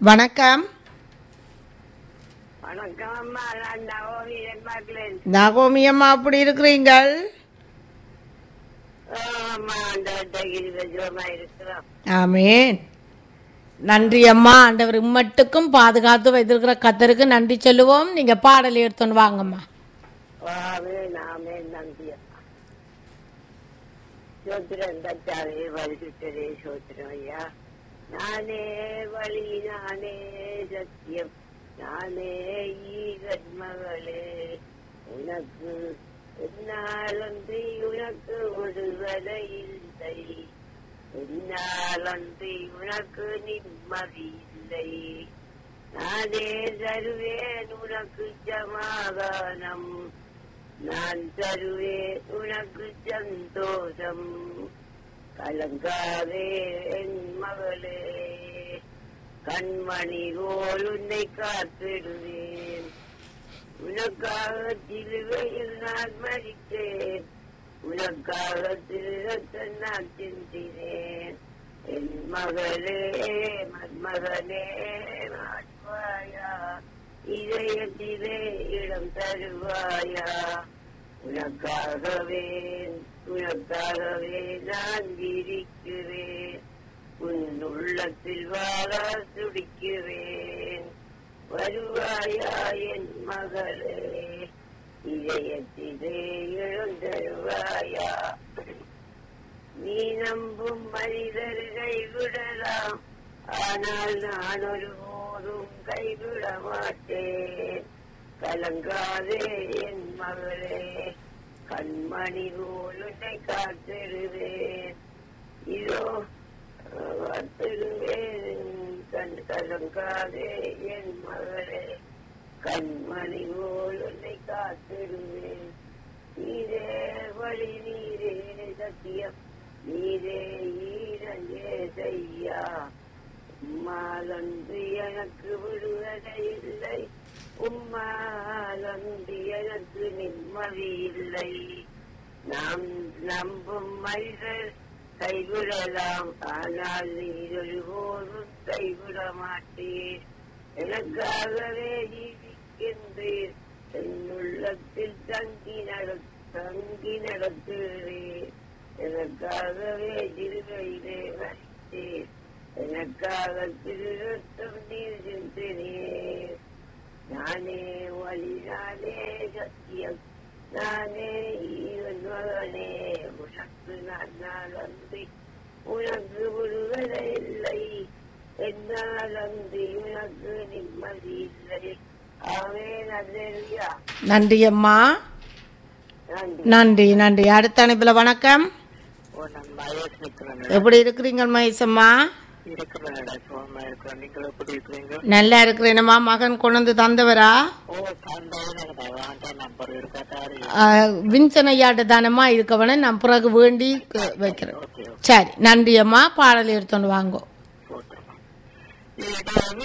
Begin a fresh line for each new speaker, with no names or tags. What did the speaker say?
வணக்கம்
வணக்கம் அம்மா நான் நவோமி என்மாக்கிறேன்
நகோமி அம்மா அப்படி இருக்கிறீங்கள்
அம்மா அந்த தைரியமா இருக்கிறோம்
ஆமேன் நன்றி அம்மா ஆண்டவர் இம்மட்டுக்கும் பாதுகாத்து வைத்திருக்கிற கத்தருக்கு நன்றி சொல்லுவோம் நீங்க பாடல் எடுத்துன்னு வாங்கம்மா
வாவே நாமே நம்பி அம்மா சோத்திரம் தச்சாவே வலிசுத்தரே சோத்திரம் ஐயா நானே வழி நானே சத்தியம் நானே ஈகன்மகளே உனக்கு என்னாலன்றி உனக்கு விடுதலை இல்லை என்னாலன்றி உனக்கு நிம்மதி இல்லை நானே தருவேன் உனக்கு சமாதானம் நான் தருவேன் உனக்கு சந்தோஷம் கலங்காதே என் மகளே கண்மணி போல் உன்னை காத்திடுவேன் உனக்காக சிலுவையில் நான் மறித்தேன் உனக்காக திருத்த நான் சிந்தினேன் என் மகளே மன்மகனே மாற்றுவாயா இதயத்திலே இடம் தருவாயா உனக்காகவே உனக்காகவே நான் இருக்கிறேன் உன் உள்ளத்தில் வாழ துடிக்கிறேன் வருவாயா என் மகளே இதயத்திலே எழுந்தருவாயா நீ நம்பும் மனிதர் கைவிடலாம் ஆனால் நான் ஒருபோதும் கைவிட மாட்டேன் கலங்காதே என் மகளே கண்மணி போல் உன்னை காத்திருவேன் இதோ காத்திருவேன் கண் கலங்காதே என் மகளே கண்மணி போல் உன்னை காத்திருவேன் நீரே வழி நீரே சத்தியம் நீரே ஈரஞ்சே செய்யா உம்மாலன்று எனக்கு விடுவதை இல்லை உம்மாலன்று எனக்கு நிம்மதி இல்லை நாம் நம்பும் மனிதர் கைவிடலாம் ஆனால் நீர் ஒருபோதும் கைவிட மாட்டீர் எனக்காகவே ஜீவிக்கின்றீர் என் உள்ளத்தில் தங்கி நட தங்கி நடத்துகிறீர் எனக்காகவே திருவையிலே வரித்தீர் எனக்காக திருத்தம் நீர் சிந்தினீர் நானே வழி நானே சத்தியம் நானே ஈவன் மகனே உனக்கு நான் நாள் அன்றி உனக்கு விடுதலை இல்லை என்னால் அன்றி உனக்கு நிம்மதி இல்லை ஆவே நல்லா
நன்றி அம்மா
நன்றி
நன்றி நன்றி அடுத்த அனுப்பில வணக்கம்
ஓ நான் மகேஷ் நிற்கிறேன்
எப்படி இருக்கிறீங்க மகேசம்மா
இருக்கிறேன் சுகமா இருக்கிறேன் நீங்கள் எப்படி இருக்கிறீங்க
நல்லா இருக்கிறேனம்மா மகன் கொண்டு வந்து தந்தவரா
ஓ சந்தையான வேண்டாம் நம்பர் இருக்காதாரு
ஆஹ், வின்சன் ஐயாட்ட தானம்மா இருக்கவன நான் பிறகு வேண்டி க- வைக்கிறேன்
ஓகே
சரி நன்றி அம்மா பாடல் எடுத்துன்னு வாங்கோ
போட்டுருமா இடமே